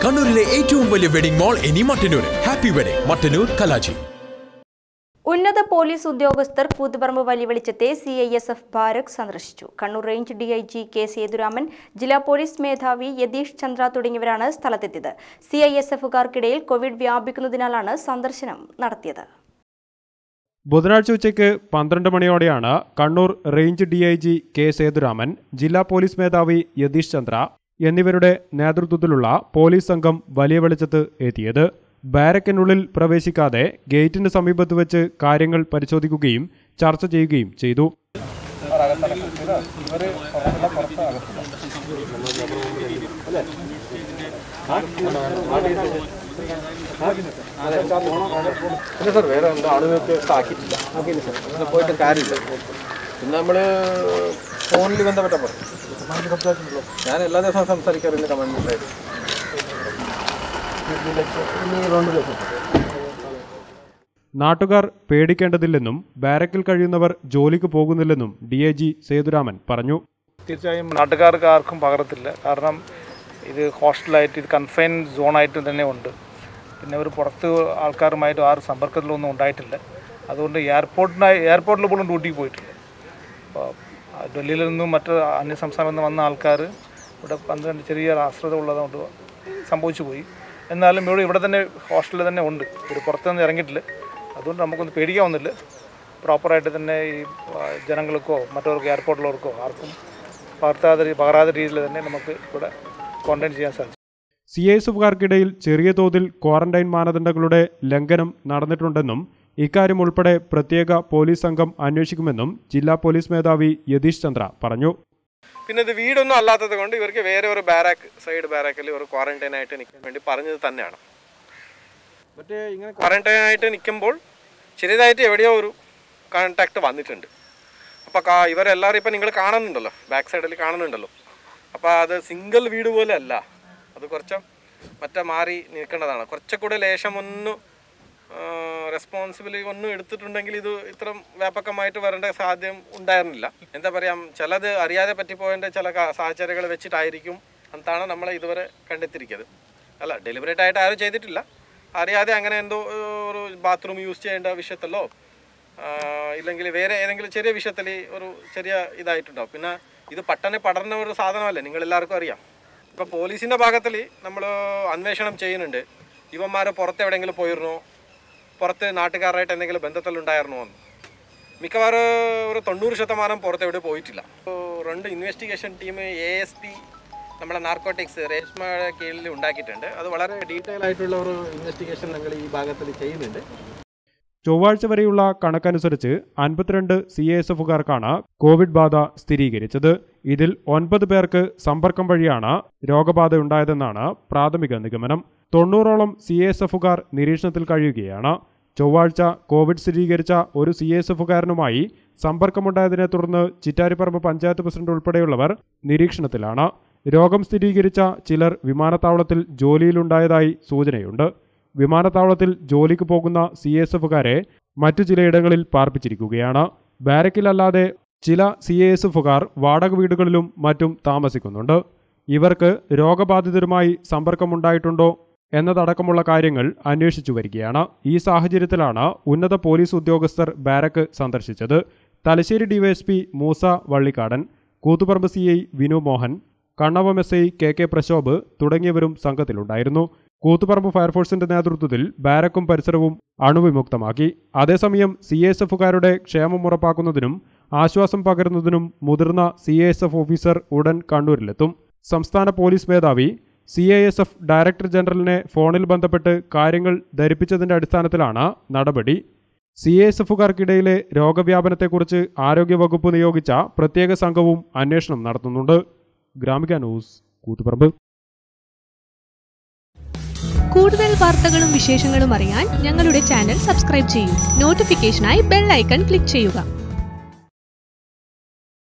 കണ്ണൂരിലെ ഏറ്റവും വലിയ വെഡിംഗ് മാൾ ഇനി മട്ടന്നൂർ ഹാപ്പി വെഡിംഗ് മട്ടന്നൂർ കലാജി ഉന്നത പോലീസ് ഉദ്യോഗസ്ഥർ കൂത്തുപറമ്പ് വലിയ വെളിച്ചത്തെ C I S F barrack സന്ദർശിച്ചു Kannur range D I G K Sethuraman ജില്ലാ പോലീസ് മേധാവി യതീഷ് ചന്ദ്ര തുടങ്ങിയവരാണ് സ്ഥലത്തെത്തിയത് സി ഐ എസ് എഫുകാർക്കിടയിൽ കോവിഡ് വ്യാപിക്കുന്നതിനാലാണ് സന്ദർശനം നടത്തിയത് ബുധനാഴ്ച ഉച്ചയ്ക്ക് പന്ത്രണ്ട് മണിയോടെയാണ് Kannur range D I G K Sethuraman ജില്ലാ പോലീസ് മേധാവി യതീഷ് ചന്ദ്ര എന്നിവരുടെ നേതൃത്വത്തിലുള്ള പോലീസ് സംഘം വലിയ വെളിച്ചത്ത് എത്തിയത് ബാരക്കിനുള്ളിൽ പ്രവേശിക്കാതെ ഗേറ്റിന് സമീപത്ത് വെച്ച് കാര്യങ്ങൾ പരിശോധിക്കുകയും ചർച്ച ചെയ്യുകയും ചെയ്തു പിന്നെ സാർ വേറെ എന്താ ആളുകൾക്ക് ആക്കിയിട്ടില്ല ആക്കിയില്ല സാർ അങ്ങനെ പോയിട്ട് കാര്യമില്ല പിന്നെ നമ്മൾ ഫോണിൽ ബന്ധപ്പെട്ട പറയും ഞാൻ എല്ലാ ദിവസവും സംസാരിക്കാറുണ്ട് കമാൻഡൻ്റായിട്ട് നാട്ടുകാർ പേടിക്കേണ്ടതില്ലെന്നും ബാരക്കിൽ കഴിയുന്നവർ ജോലിക്ക് പോകുന്നില്ലെന്നും ഡി ഐ ജി സേതുരാമൻ പറഞ്ഞു തീർച്ചയായും നാട്ടുകാർക്ക് ആർക്കും പകരത്തില്ല കാരണം ഇത് ഹോസ്റ്റലായിട്ട് ഇത് കൺഫൈൻ സോണായിട്ട് തന്നെ ഉണ്ട് പിന്നെ ഒരു പുറത്ത് ആൾക്കാരുമായിട്ട് ആരും സമ്പർക്കത്തിലൊന്നും ഉണ്ടായിട്ടില്ല അതുകൊണ്ട് എയർപോർട്ടിനായി എയർപോർട്ടിൽ പോലും ഡ്യൂട്ടിക്ക് പോയിട്ടില്ല അപ്പോൾ ഡൽഹിയിൽ നിന്നും മറ്റ് അന്യ സംസ്ഥാനത്ത് നിന്ന് വന്ന ആൾക്കാർ ഇവിടെ പന്ത്രണ്ട് ചെറിയ ആശ്രിത ഉള്ളതുകൊണ്ട് സംഭവിച്ചു പോയി എന്നാലും ഇവിടെ ഇവിടെ തന്നെ ഹോസ്റ്റലിൽ തന്നെ ഉണ്ട് ഒരു പുറത്തുനിന്ന് ഇറങ്ങിയിട്ടില്ല അതുകൊണ്ട് നമുക്കൊന്നും പേടിക്കാവുന്നില്ല പ്രോപ്പറായിട്ട് തന്നെ ഈ ആ, ജനങ്ങൾക്കോ മറ്റവർക്കോ എയർപോർട്ടിലുള്ളവർക്കോ ആർക്കും പകർത്താതെ പകരാത്ത രീതിയിൽ തന്നെ നമുക്ക് ഇവിടെ കോൺടൈൻ ചെയ്യാൻ സാധിച്ചു സി എസ് എഫുകാർക്കിടയിൽ ചെറിയ തോതിൽ ക്വാറന്റൈൻ മാനദണ്ഡങ്ങളുടെ ലംഘനം നടന്നിട്ടുണ്ടെന്നും ഇക്കാര്യം ഉൾപ്പെടെ പ്രത്യേക പോലീസ് സംഘം അന്വേഷിക്കുമെന്നും ജില്ലാ പോലീസ് മേധാവി യതീഷ് ചന്ദ്ര പറഞ്ഞു പിന്നെ ഇത് വീടൊന്നും അല്ലാത്തത് കൊണ്ട് ഇവർക്ക് വേറെ ഒരു ബാരാക്ക് സൈഡ് ബാരാക്കിൽ ഒരു ക്വാറന്റൈൻ ആയിട്ട് നിൽക്കാൻ വേണ്ടി പറഞ്ഞത് തന്നെയാണ് മറ്റേ ഇങ്ങനെ ക്വാറന്റൈൻ ആയിട്ട് നിൽക്കുമ്പോൾ ചെറിയതായിട്ട് എവിടെയോ ഒരു കോണ്ടാക്ട് വന്നിട്ടുണ്ട് അപ്പോൾ കാ ഇവരെല്ലാവരും ഇപ്പം നിങ്ങൾ കാണുന്നുണ്ടല്ലോ ബാക്ക് സൈഡിൽ കാണുന്നുണ്ടല്ലോ അപ്പോൾ അത് സിംഗിൾ വീട് പോലെ അല്ല അത് കുറച്ച് മറ്റേ മാറി നിൽക്കേണ്ടതാണ് കുറച്ചുകൂടെ ലേശം ഒന്ന് റെസ്പോൺസിബിലിറ്റി ഒന്നും എടുത്തിട്ടുണ്ടെങ്കിൽ ഇത് ഇത്ര വ്യാപകമായിട്ട് വരേണ്ട സാധ്യം ഉണ്ടായിരുന്നില്ല എന്താ പറയാം ചിലത് അറിയാതെ പറ്റിപ്പോയതിൻ്റെ ചില കാ- സാഹചര്യങ്ങൾ വെച്ചിട്ടായിരിക്കും എന്താണ് നമ്മളെ ഇതുവരെ കണ്ടെത്തിയിരിക്കുന്നത് അല്ല ഡെലിബറേറ്റ് ആയിട്ട് ആരും ചെയ്തിട്ടില്ല അറിയാതെ അങ്ങനെ എന്തോ ഏഹ്, ഒരു ബാത്റൂം യൂസ് ചെയ്യേണ്ട വിഷയത്തിലോ ആഹ്, ഇല്ലെങ്കിൽ വേറെ ഏതെങ്കിലും ചെറിയ വിഷയത്തിൽ ഒരു ചെറിയ ഇതായിട്ടുണ്ടാവും പിന്നെ ഇത് പട്ടനെ പടർന്ന ഒരു സാധനമല്ലേ നിങ്ങൾ എല്ലാവർക്കും അറിയാം ഇപ്പോൾ പോലീസിൻ്റെ ഭാഗത്തിൽ നമ്മൾ അന്വേഷണം ചെയ്യുന്നുണ്ട് ഇവന്മാർ പുറത്ത് എവിടെയെങ്കിലും പോയിരുന്നോ പുറത്ത് നാട്ടുകാരായിട്ട് എന്തെങ്കിലും ബന്ധത്തിലുണ്ടായിരുന്നോ എന്ന് മിക്കവാറും ഒരു തൊണ്ണൂറ് ശതമാനം പുറത്ത് എവിടെ പോയിട്ടില്ല ഇപ്പോൾ രണ്ട് investigation team A S P നമ്മളെ നാർക്കോട്ടിക്സ് രേഷ്മയുടെ കീഴിൽ ഉണ്ടാക്കിയിട്ടുണ്ട് അത് വളരെ ഡീറ്റെയിൽ ആയിട്ടുള്ള ഒരു ഇൻവെസ്റ്റിഗേഷൻ ഞങ്ങൾ ഈ ഭാഗത്തിൽ ചെയ്യുന്നുണ്ട് ചൊവ്വാഴ്ച വരെയുള്ള കണക്കനുസരിച്ച് അൻപത്തിരണ്ട് സി എസ് എഫുകാർക്കാണ് കോവിഡ് ബാധ സ്ഥിരീകരിച്ചത് ഇതിൽ ഒൻപത് പേർക്ക് സമ്പർക്കം വഴിയാണ് രോഗബാധയുണ്ടായതെന്നാണ് പ്രാഥമിക നിഗമനം തൊണ്ണൂറോളം സി എസ് എഫുകാർ നിരീക്ഷണത്തിൽ കഴിയുകയാണ് ചൊവ്വാഴ്ച കോവിഡ് സ്ഥിരീകരിച്ച ഒരു സി എസ് എഫുകാരനുമായി സമ്പർക്കമുണ്ടായതിനെ തുടർന്ന് ചിറ്റാരിപ്പറമ്പ് പഞ്ചായത്ത് പ്രസിഡന്റ് ഉൾപ്പെടെയുള്ളവർ നിരീക്ഷണത്തിലാണ് രോഗം സ്ഥിരീകരിച്ച ചിലർ വിമാനത്താവളത്തിൽ ജോലിയിലുണ്ടായതായി സൂചനയുണ്ട് വിമാനത്താവളത്തിൽ ജോലിക്ക് പോകുന്ന സി എസ് എഫുകാരെ മറ്റു ചിലയിടങ്ങളിൽ പാർപ്പിച്ചിരിക്കുകയാണ് ബാരക്കിലല്ലാതെ ചില സി എസ് എഫുകാർ വാടക വീടുകളിലും മറ്റും താമസിക്കുന്നുണ്ട് ഇവർക്ക് രോഗബാധിതരുമായി സമ്പർക്കമുണ്ടായിട്ടുണ്ടോ എന്നതടക്കമുള്ള കാര്യങ്ങൾ അന്വേഷിച്ചു വരികയാണ് ഈ സാഹചര്യത്തിലാണ് ഉന്നത പോലീസ് ഉദ്യോഗസ്ഥർ ബാരക്ക് സന്ദർശിച്ചത് Thalassery DYSP Moosa Vallikkadan Koothuparamba C I Vinu Mohan Kannavam S I K K Prashobh തുടങ്ങിയവരും സംഘത്തിലുണ്ടായിരുന്നു കൂത്തുപറമ്പ് ഫയർഫോഴ്സിന്റെ നേതൃത്വത്തിൽ ബാരക്കും പരിസരവും അണുവിമുക്തമാക്കി അതേസമയം സി എസ് എഫുകാരുടെ ക്ഷേമം ഉറപ്പാക്കുന്നതിനും ആശ്വാസം പകരുന്നതിനും മുതിർന്ന സി എസ് എഫ് ഓഫീസർ ഉടൻ കണ്ണൂരിലെത്തും സംസ്ഥാന പോലീസ് മേധാവി C I S F director ജനറലിനെ ഫോണിൽ ബന്ധപ്പെട്ട് കാര്യങ്ങൾ ധരിപ്പിച്ചതിന്റെ അടിസ്ഥാനത്തിലാണ് നടപടി സി എസ് എഫുകാർക്കിടയിലെ രോഗവ്യാപനത്തെക്കുറിച്ച് ആരോഗ്യവകുപ്പ് നിയോഗിച്ച പ്രത്യേക സംഘവും അന്വേഷണം നടത്തുന്നുണ്ട് ഗ്രാമിക ന്യൂസ് കൂത്തുപറമ്പ് കൂടുതൽ വാർത്തകളും വിശേഷങ്ങളും അറിയാൻ ഞങ്ങളുടെ ചാനൽ സബ്സ്ക്രൈബ് ചെയ്യൂ നോട്ടിഫിക്കേഷനായി ബെൽ ഐക്കൺ ക്ലിക്ക് ചെയ്യുക